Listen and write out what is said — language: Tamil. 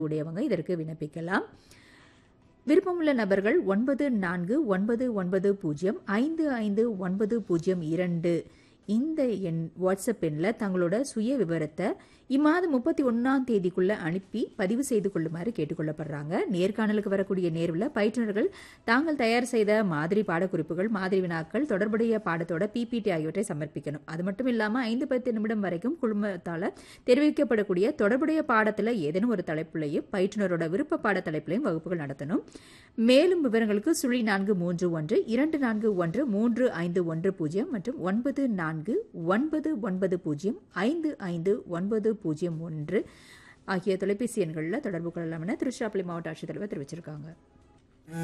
உடையவங்க இதற்கு விண்ணப்பிக்கலாம் விருப்பமுள்ள நபர்கள் ஒன்பது நான்கு ஒன்பது ஒன்பது பூஜ்ஜியம் ஐந்து ஐந்து ஒன்பது பூஜ்ஜியம் இரண்டு இந்த எண் வாட்ஸ்அப் எண்ணில் தங்களோட சுய விவரத்தை இம்மாதம் முப்பத்தி ஒன்றாம் தேதிக்குள்ள அனுப்பி பதிவு செய்து கொள்ளுமாறு கேட்டுக்கொள்ளப்படுறாங்க நேர்காணலுக்கு வரக்கூடிய நேர்வில் பயிற்றுனர்கள் தாங்கள் தயார் செய்த மாதிரி பாடக்குறிப்புகள் மாதிரி வினாக்கள் தொடர்புடைய பாடத்தோட பிபிடி ஆகியவற்றை சமர்ப்பிக்கணும் அது மட்டும் இல்லாமல் ஐந்து பத்து நிமிடம் வரைக்கும் குழுமத்தால் தெரிவிக்கப்படக்கூடிய தொடர்புடைய பாடத்தில் ஏதேனும் ஒரு தலைப்புலையும் பயிற்றுனரோட விருப்ப பாட தலைப்புலையும் வகுப்புகள் நடத்தணும் மேலும் விவரங்களுக்கு சுழி நான்கு மூன்று ஒன்று இரண்டு நான்கு ஒன்று மூன்று ஐந்து ஒன்று பூஜ்ஜியம் மற்றும் ஒன்பது நான்கு ஒன்பது ஒன்பது பூஜ்ஜியம் ஐந்து ஐந்து ஒன்பது பூஜ்ஜியம் ஒன்று ஆகிய தொலைபேசி எண்களில் தொடர்பு கொள்ளலாம் என திருச்சிராப்பள்ளி மாவட்ட ஆட்சித்தலைவர் தெரிவிச்சிருக்காங்க